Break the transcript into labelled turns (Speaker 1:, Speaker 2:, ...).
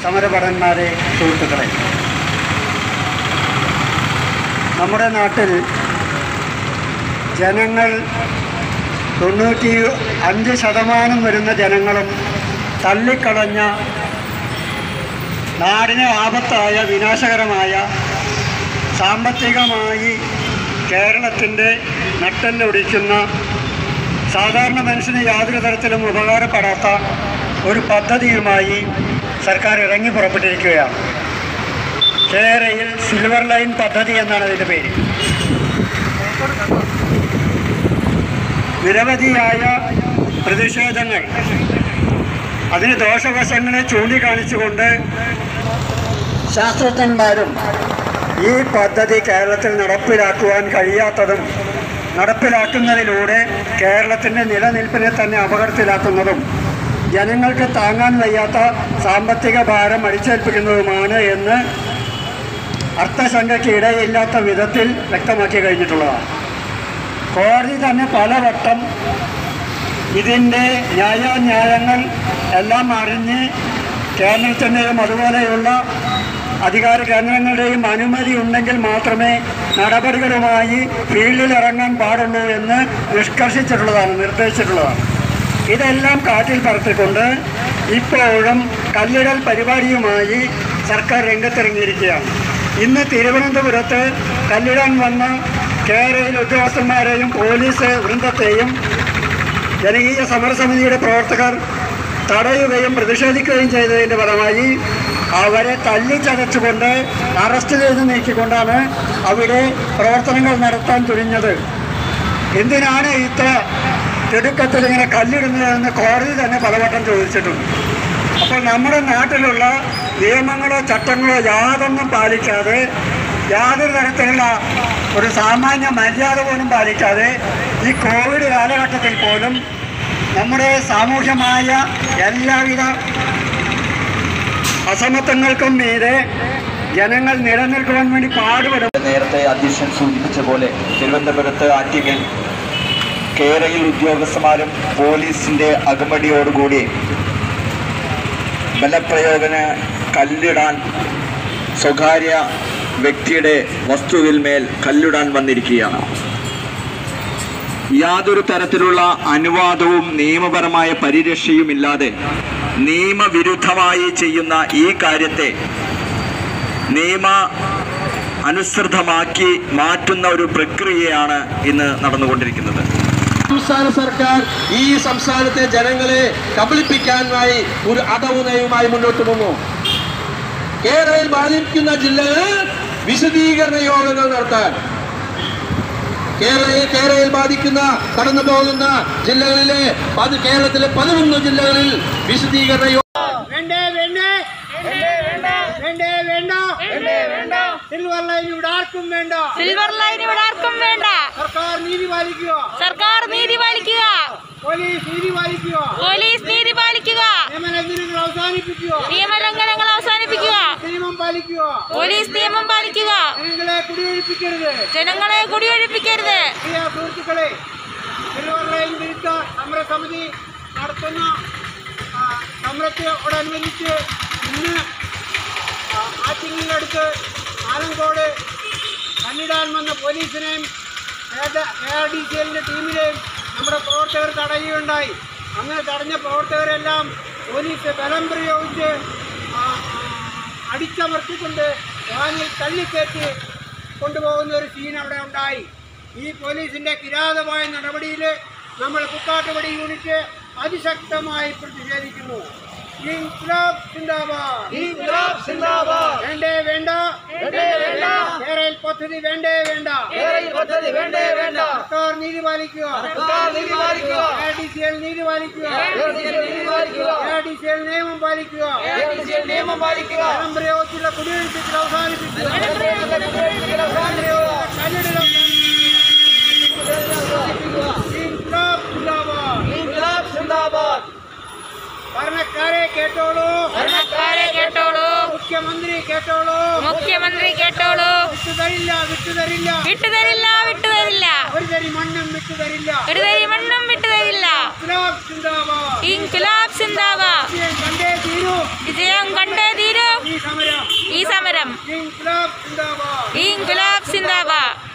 Speaker 1: സമരഭടന്മാരെ സുഹൃത്തുക്കളെ നമ്മുടെ നാട്ടിൽ ജനങ്ങൾ തൊണ്ണൂറ്റി അഞ്ച് ശതമാനം വരുന്ന ജനങ്ങളും തള്ളിക്കളഞ്ഞ നാടിന് ആപത്തായ വിനാശകരമായ സാമ്പത്തികമായി കേരളത്തിൻ്റെ നട്ടെല്ലൊടിക്കുന്ന സാധാരണ മനുഷ്യന് യാതൊരു തരത്തിലും ഉപകാരപ്പെടാത്ത ഒരു പദ്ധതിയുമായി സർക്കാർ ഇറങ്ങി പുറപ്പെട്ടിരിക്കുകയാണ് കേരയിൽ സിൽവർ ലൈൻ പദ്ധതി എന്നാണ് അതിൻ്റെ പേര് നിരവധിയായ പ്രതിഷേധങ്ങൾ അതിന് ദോഷവശങ്ങളെ ചൂണ്ടിക്കാണിച്ചുകൊണ്ട് ശാസ്ത്രജ്ഞന്മാരും ഈ പദ്ധതി കേരളത്തിൽ നടപ്പിലാക്കുവാൻ കഴിയാത്തതും നടപ്പിലാക്കുന്നതിലൂടെ കേരളത്തിൻ്റെ നിലനിൽപ്പിനെ തന്നെ അപകടത്തിലാക്കുന്നതും ജനങ്ങൾക്ക് താങ്ങാൻ വയ്യാത്ത സാമ്പത്തിക ഭാരം അടിച്ചേൽപ്പിക്കുന്നതുമാണ് എന്ന് അർത്ഥശങ്കയ്ക്ക് ഇടയില്ലാത്ത വിധത്തിൽ വ്യക്തമാക്കി കഴിഞ്ഞിട്ടുള്ളതാണ് കോടതി തന്നെ പലവട്ടം ഇതിൻ്റെ ന്യായാന്യായങ്ങൾ എല്ലാം അറിഞ്ഞ് കേന്ദ്രത്തിൻ്റെയും അതുപോലെയുള്ള അധികാര കേന്ദ്രങ്ങളുടെയും അനുമതി ഉണ്ടെങ്കിൽ മാത്രമേ നടപടികളുമായി ഫീൽഡിൽ ഇറങ്ങാൻ പാടുള്ളൂ എന്ന് നിഷ്കർഷിച്ചിട്ടുള്ളതാണ് നിർദ്ദേശിച്ചിട്ടുള്ളതാണ് ഇതെല്ലാം കാറ്റിൽ പറത്തിക്കൊണ്ട് ഇപ്പോഴും കല്ലിടൽ പരിപാടിയുമായി സർക്കാർ രംഗത്തിറങ്ങിയിരിക്കുകയാണ് ഇന്ന് തിരുവനന്തപുരത്ത് കല്ലിടാൻ വന്ന കേരളയിൽ ഉദ്യോഗസ്ഥന്മാരെയും പോലീസ് വൃന്ദത്തെയും ജനകീയ സമരസമിതിയുടെ പ്രവർത്തകർ തടയുകയും പ്രതിഷേധിക്കുകയും ചെയ്തതിൻ്റെ ഫലമായി അവരെ തല്ലിച്ചതച്ചുകൊണ്ട് അറസ്റ്റ് ചെയ്ത് നീക്കിക്കൊണ്ടാണ് അവിടെ പ്രവർത്തനങ്ങൾ നടത്താൻ തുനിഞ്ഞത് എന്തിനാണ് ഇത്ര തിടുക്കത്തിൽ ഇങ്ങനെ കല്ലിടുന്നതെന്ന് കോടതി തന്നെ പലവട്ടം ചോദിച്ചിട്ടുണ്ട് അപ്പോൾ നമ്മുടെ നാട്ടിലുള്ള നിയമങ്ങളോ ചട്ടങ്ങളോ യാതൊന്നും പാലിക്കാതെ യാതൊരു തരത്തിലുള്ള ഒരു സാമാന്യ മര്യാദ പോലും പാലിക്കാതെ ഈ കോവിഡ് കാലഘട്ടത്തിൽ പോലും നമ്മുടെ സാമൂഹ്യമായ എല്ലാവിധ അസമത്വങ്ങൾക്കും മീതെ ജനങ്ങൾ നിലനിൽക്കുവാൻ വേണ്ടി പാടുപെടും
Speaker 2: നേരത്തെ അധ്യക്ഷൻ സൂചിപ്പിച്ച പോലെ തിരുവനന്തപുരത്ത് ആറ്റിങ്ങൽ കേരയിൽ ഉദ്യോഗസ്ഥന്മാരും പോലീസിന്റെ അകമ്പടിയോടുകൂടി ബലപ്രയോഗന കല്ലിടാൻ സ്വകാര്യ വ്യക്തിയുടെ വസ്തുവിൽ മേൽ കല്ലിടാൻ വന്നിരിക്കുകയാണ് യാതൊരു തരത്തിലുള്ള അനുവാദവും നിയമപരമായ പരിരക്ഷയുമില്ലാതെ നിയമവിരുദ്ധമായി ചെയ്യുന്ന ഈ കാര്യത്തെ നിയമ അനുസൃതമാക്കി മാറ്റുന്ന ഒരു പ്രക്രിയയാണ് ഇന്ന് നടന്നുകൊണ്ടിരിക്കുന്നത്
Speaker 3: സംസ്ഥാന സർക്കാർ ഈ സംസ്ഥാനത്തെ ജനങ്ങളെ കബളിപ്പിക്കാനായി ഒരു അടവ് നയവുമായി മുന്നോട്ട് പോകുന്നു കേരളയിൽ ബാധിക്കുന്ന ജില്ലകൾ വിശദീകരണ യോഗങ്ങൾ നടത്താൻ കേരളയിൽ കേരളയിൽ ബാധിക്കുന്ന കടന്നു പോകുന്ന ജില്ലകളിലെ പത് കേരളത്തിലെ പതിനൊന്ന് ജില്ലകളിൽ വിശദീകരണ യോഗ
Speaker 4: വേണ്ടേ വേണ്ടേ വേണ്ടേ വേണ്ട വേണ്ട സിൽവർ ലൈൻ ഇവിടെ ആർക്കും വേണ്ട
Speaker 5: സിൽവർ ലൈൻ ഇവിടെ ആർക്കും വേണ്ട
Speaker 4: സർക്കാർ നീതി പാലിക്കുക
Speaker 5: സർക്കാർ നീതി പാലിക്കുക
Speaker 4: പോലീസ് നീതി പാലിക്കുക
Speaker 5: പോലീസ് നീതി പാലിക്കുക
Speaker 4: നിയമലംഘനങ്ങൾ അവസാനിപ്പിക്കുക
Speaker 5: നിയമലംഘനങ്ങൾ അവസാനിപ്പിക്കുക
Speaker 4: നിയമം പാലിക്കുക
Speaker 5: പോലീസ് നിയമം പാലിക്കുക
Speaker 4: ജനങ്ങളെ കുടിയൊഴിപ്പിക്കരുത്
Speaker 5: ജനങ്ങളെ കുടിയൊഴിപ്പിക്കരുത്
Speaker 4: പ്രിയ സുഹൃത്തുക്കളെ സിൽവർ ലൈൻ വിരുദ്ധ സമരസമിതി നടത്തുന്ന ആ, സമരത്തോടനുബന്ധിച്ച് ഇന്ന് ആ, ആറ്റിങ്ങലിനടുത്ത് ആലങ്കോട് കണ്ണിടാൻ വന്ന പോലീസിനെയും കെ ആർ ഡി സി എല്ലിൻ്റെ ടീമിനെയും നമ്മുടെ പ്രവർത്തകർ തടയുകയുണ്ടായി അങ്ങനെ തടഞ്ഞ പ്രവർത്തകരെല്ലാം പോലീസ് ബലം പ്രയോഗിച്ച് ആ, ആ, അടിച്ചമർത്തിക്കൊണ്ട് വാനിൽ തള്ളിക്കയറ്റി കൊണ്ടുപോകുന്ന ഒരു സീൻ അവിടെ ഉണ്ടായി ഈ പോലീസിന്റെ കിരാതമായ നടപടിയിൽ നമ്മൾ കുക്കാട്ടുപടി യൂണിറ്റ് അതിശക്തമായി പ്രതിഷേധിക്കുന്നു ഇൻക്ലാബ് സിന്ദാബാദ് ഇൻക്ലാബ് സിന്ദാബാദ് വേണ്ടേ വേണ്ട വേണ്ടേ വേണ്ട കേരള പദ്ധതി വേണ്ടേ വേണ്ട കേരള പദ്ധതി വേണ്ടേ വേണ്ട സർക്കാർ നീതി പാലിക്കുക സർക്കാർ നീതി പാലിക്കുക എഡിസിഎൽ നീതി പാലിക്കുക എഡിസിഎൽ നീതി പാലിക്കുക എഡിസിഎൽ നിയമം പാലിക്കുക എഡിസിഎൽ നിയമം പാലിക്കുക പ്രയോഗത്തിലുള്ള കുടിയൊഴിപ്പിക്കൽ അവസാനിപ്പിക്കുക കുടിയൊഴിപ്പിക്കൽ അവസാനിപ്പിക്കുക കല്ലിടൽ ഇൻക്ലാബ് സിന്ദാബാദ് ഇൻക്ലാബ് സിന്ദാബാദ് ഭരണക്കാരെ കേട്ടോളൂ
Speaker 5: ഭരണക്കാരെ കേട്ടോളൂ
Speaker 4: മുഖ്യമന്ത്രി കേട്ടോളൂ
Speaker 5: മുഖ്യമന്ത്രി കേട്ടോളൂ
Speaker 4: വിട്ടുതരില്ല വിട്ടുതരില്ല
Speaker 5: വിട്ടുതരില്ല വിട്ടുതരില്ല
Speaker 4: ഒരു തരി മണ്ണും വിട്ടുതരില്ല
Speaker 5: ഒരു തരി മണ്ണും വിട്ടുതരില്ല
Speaker 4: ഇൻക്ലാബ് സിന്ദാബാദ്
Speaker 5: ഇൻകുലാബ് സിന്ദാബാദ്
Speaker 4: വിജയം കണ്ടേ തീരൂ
Speaker 5: വിജയം കണ്ടേ തീരൂ സമരം
Speaker 4: ഇൻക്ലാബ് സിന്ദാബാദ്
Speaker 5: ഇൻകുലാബ് സിന്ദാബാദ്